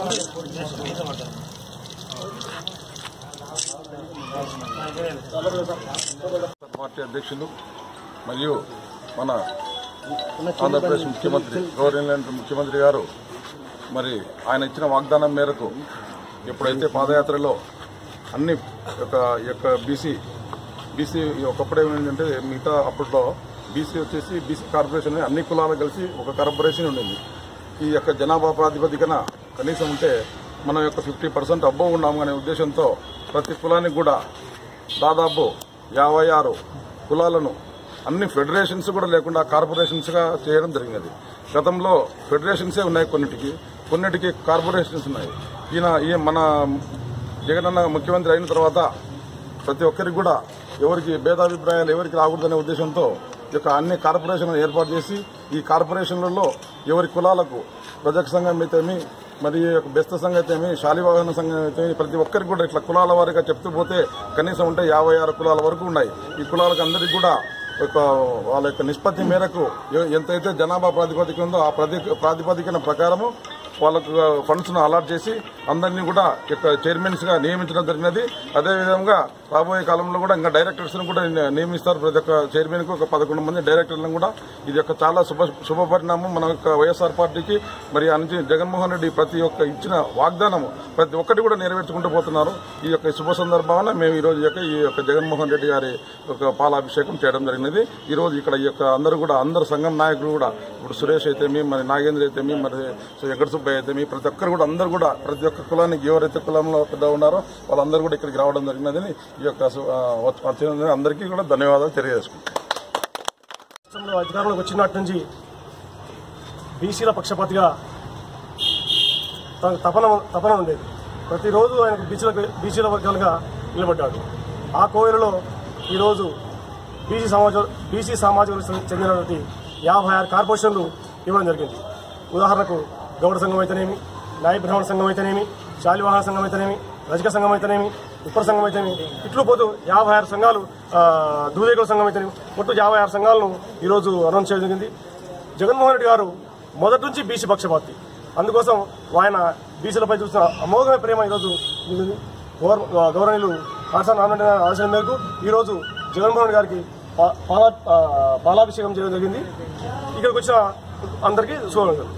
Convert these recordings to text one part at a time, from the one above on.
Party అధ్యక్షులు మరియు మన ఆంధ్రప్రదేశ్ ముఖ్యమంత్రి గౌరవనీయులైన ముఖ్యమంత్రి గారు మరి ఆయన ఇచ్చిన వాగ్దానం మేరకు ఎప్పుడైతే పాదయాత్రలో అన్ని యొక్క యొక్క బీసీ బీసీ ఒకప్పుడు ఏమైందంటే మిగతా అప్పట్లో బీసీ వచ్చేసి బీసీ కార్పొరేషన్ అని అన్ని కులాలు కలిసి ఒక కార్పొరేషన్ ఉండింది ఈ యొక్క జనాభా ప్రాతిపదికన కనీసం ఉంటే మనం యొక్క ఫిఫ్టీ పర్సెంట్ అబ్బో ఉన్నాము అనే ఉద్దేశంతో ప్రతి కులానికి కూడా దాదాపు యాభై ఆరు కులాలను అన్ని ఫెడరేషన్స్ కూడా లేకుండా కార్పొరేషన్స్ గా చేయడం జరిగినది గతంలో ఫెడరేషన్సే ఉన్నాయి కొన్నిటికి కొన్నిటికి కార్పొరేషన్స్ ఉన్నాయి ఈయన ఈ మన జగనన్న ముఖ్యమంత్రి అయిన తర్వాత ప్రతి ఒక్కరికి కూడా ఎవరికి భేదాభిప్రాయాలు ఎవరికి రాకూడదనే ఉద్దేశంతో ఈ యొక్క అన్ని కార్పొరేషన్లు ఏర్పాటు చేసి ఈ కార్పొరేషన్లలో ఎవరి కులాలకు ప్రజాక సంఘం అయితేమి మరి ఈ యొక్క బెస్త సంఘం అయితేమి శాలివాహన సంఘం అయితేమి ప్రతి ఒక్కరికి కూడా ఇట్లా కులాల వారిగా చెప్తూ పోతే కనీసం ఉంటే యాభై ఆరు కులాల వరకు ఉన్నాయి ఈ కులాలకు అందరికీ కూడా ఒక వాళ్ళ యొక్క నిష్పత్తి మేరకు ఎ- ఎంతైతే జనాభా ప్రాతిపదిక ఉందో ఆ ప్రతి ప్రాతిపదికన ప్రకారము వాళ్ళకు ఫండ్స్ ను అలాట్ చేసి అందరినీ కూడా యొక్క చైర్మన్స్ గా నియమించడం జరిగినది అదేవిధంగా రాబోయే కాలంలో కూడా ఇంకా డైరెక్టర్స్ ను కూడా ని- నియమిస్తారు ప్రతి ఒక్క చైర్మన్ కు ఒక పదకొండు మంది డైరెక్టర్లను కూడా ఇది యొక్క చాలా శుభ శుభ పరిణామం మన యొక్క వైఎస్ఆర్ పార్టీకి మరి అంచి జగన్మోహన్ రెడ్డి ప్రతి ఒక్క ఇచ్చిన వాగ్దానం ప్రతి ఒక్కటి కూడా నెరవేర్చుకుంటూ పోతున్నారు ఈ యొక్క శుభ సందర్భాన మేము ఈ రోజు యొక్క ఈ యొక్క జగన్మోహన్ రెడ్డి గారి ఒక పాలాభిషేకం చేయడం జరిగినది ఈ రోజు ఇక్కడ ఈ యొక్క అందరూ కూడా అందరు సంఘం నాయకులు కూడా ఇప్పుడు సురేష్ అయితేమి మరి నాగేంద్ర అయితేమి మరి వెంకట సుబ్బయ్య అయితేమి ప్రతి ఒక్కరు కూడా అందరూ కూడా ప్రతి ఒక్క కులానికి ఎవరైతే కులంలో పెద్ద ఉన్నారో వాళ్ళందరూ కూడా ఇక్కడికి రావడం జరిగినదని ఈ యొక్క సు- ఆ, వచ్చి- వచ్చినందుకు అందరికీ కూడా ధన్యవాదాలు తెలియజేసుకుంటాం రాష్ట్రంలో అధికారంలోకి వచ్చినట్టు నుంచి బీసీల పక్షపాతిగా తన తపన తపన ఉండేది ప్రతిరోజు ఆయన బీసీల బీసీల వర్గాలుగా నిలబడ్డాడు ఆ కోవెలలో ఈరోజు బీసీ సమాజ బీసీ సామాజిక చెందినటువంటి యాభై ఆరు కార్పొరేషన్లు ఇవ్వడం జరిగింది ఉదాహరణకు గౌడ సంఘం అయితేనేమి నాయ బ్రాహ్మణ సంఘం అయితేనేమి శాలివాహన సంఘం అయితేనేమి రజక సంఘం అయితేనేమి ఉప్పర సంఘం అయితేనేమి ఇట్లు పోతూ యాభై ఆరు సంఘాలు ఆ, దూదేగుల సంఘం అయితేనేమి మొత్తం యాభై ఆరు సంఘాలను ఈరోజు అనౌన్స్ చేయడం జరిగింది జగన్మోహన్ రెడ్డి గారు మొదటి నుంచి బీసీ పక్షపాతి అందుకోసం ఆయన బీసీలపై చూసిన అమోఘమైన ప్రేమ ఈరోజు ఉంది. గౌర- గౌరవనీయులు కాసాన్ రామరెడ్డి గారి ఆలోచన మేరకు ఈరోజు జగన్మోహన్ రెడ్డి గారికి పా- పాలా ఆ, పాలాభిషేకం చేయడం జరిగింది ఇక్కడికి వచ్చిన అందరికీ శుభాకాంక్షలు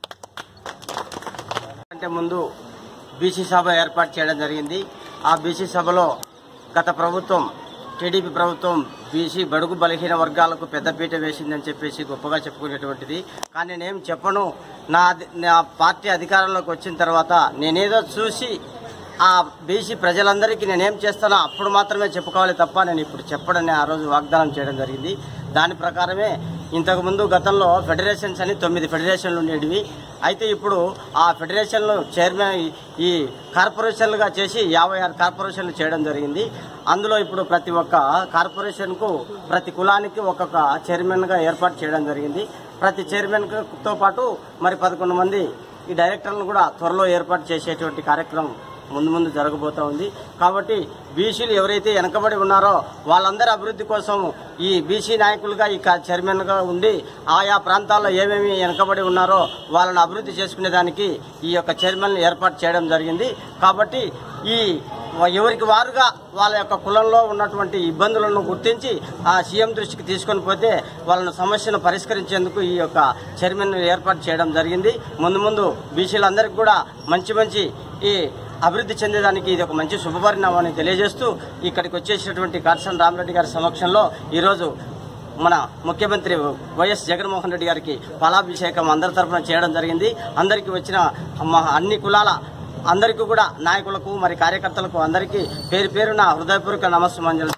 అంటే ముందు బీసీ సభ ఏర్పాటు చేయడం జరిగింది ఆ బీసీ సభలో గత ప్రభుత్వం టీడీపీ ప్రభుత్వం బీసీ బడుగు బలహీన వర్గాలకు పెద్దపీట వేసిందని చెప్పేసి గొప్పగా చెప్పుకునేటువంటిది కానీ నేనేం చెప్పను నా అధి- నా పార్టీ అధికారంలోకి వచ్చిన తర్వాత నేనేదో చూసి ఆ బీసీ ప్రజలందరికీ నేనేం చేస్తానో అప్పుడు మాత్రమే చెప్పుకోవాలి తప్ప నేను ఇప్పుడు చెప్పడని ఆ రోజు వాగ్దానం చేయడం జరిగింది దాని ప్రకారమే ఇంతకుముందు గతంలో ఫెడరేషన్స్ అని తొమ్మిది ఫెడరేషన్లు ఉండేవి అయితే ఇప్పుడు ఆ ఫెడరేషన్లు చైర్మన్ ఈ కార్పొరేషన్లుగా చేసి యాభై ఆరు కార్పొరేషన్లు చేయడం జరిగింది అందులో ఇప్పుడు ప్రతి ఒక్క కార్పొరేషన్కు ప్రతి కులానికి ఒక్కొక్క చైర్మన్గా ఏర్పాటు చేయడం జరిగింది ప్రతి చైర్మన్తో పాటు మరి పదకొండు మంది ఈ డైరెక్టర్లను కూడా త్వరలో ఏర్పాటు చేసేటువంటి కార్యక్రమం ముందు ముందు జరగబోతా ఉంది కాబట్టి బీసీలు ఎవరైతే వెనకబడి ఉన్నారో వాళ్ళందరి అభివృద్ధి కోసం ఈ బీసీ నాయకులుగా ఈ కా- చైర్మన్గా ఉండి ఆయా ప్రాంతాల్లో ఏమేమి వెనకబడి ఉన్నారో వాళ్ళని అభివృద్ధి చేసుకునే దానికి ఈ యొక్క చైర్మన్ ఏర్పాటు చేయడం జరిగింది కాబట్టి ఈ ఎవరికి వారుగా వాళ్ళ యొక్క కులంలో ఉన్నటువంటి ఇబ్బందులను గుర్తించి ఆ సీఎం దృష్టికి తీసుకొని పోతే వాళ్ళని సమస్యను పరిష్కరించేందుకు ఈ యొక్క చైర్మన్ ఏర్పాటు చేయడం జరిగింది ముందు ముందు బీసీలందరికీ కూడా మంచి మంచి ఈ అభివృద్ధి చెందేదానికి ఇది ఒక మంచి శుభపరిణామం తెలియజేస్తూ ఇక్కడికి వచ్చేసినటువంటి కార్సన్ రామరెడ్డి గారి సమక్షంలో ఈరోజు మన ముఖ్యమంత్రి వైఎస్ జగన్మోహన్ రెడ్డి గారికి ఫలాభిషేకం అందరి తరఫున చేయడం జరిగింది అందరికీ వచ్చిన మా అన్ని కులాల అందరికీ కూడా నాయకులకు మరి కార్యకర్తలకు అందరికీ పేరు పేరున హృదయపూర్వక నమస్సుమాంజలు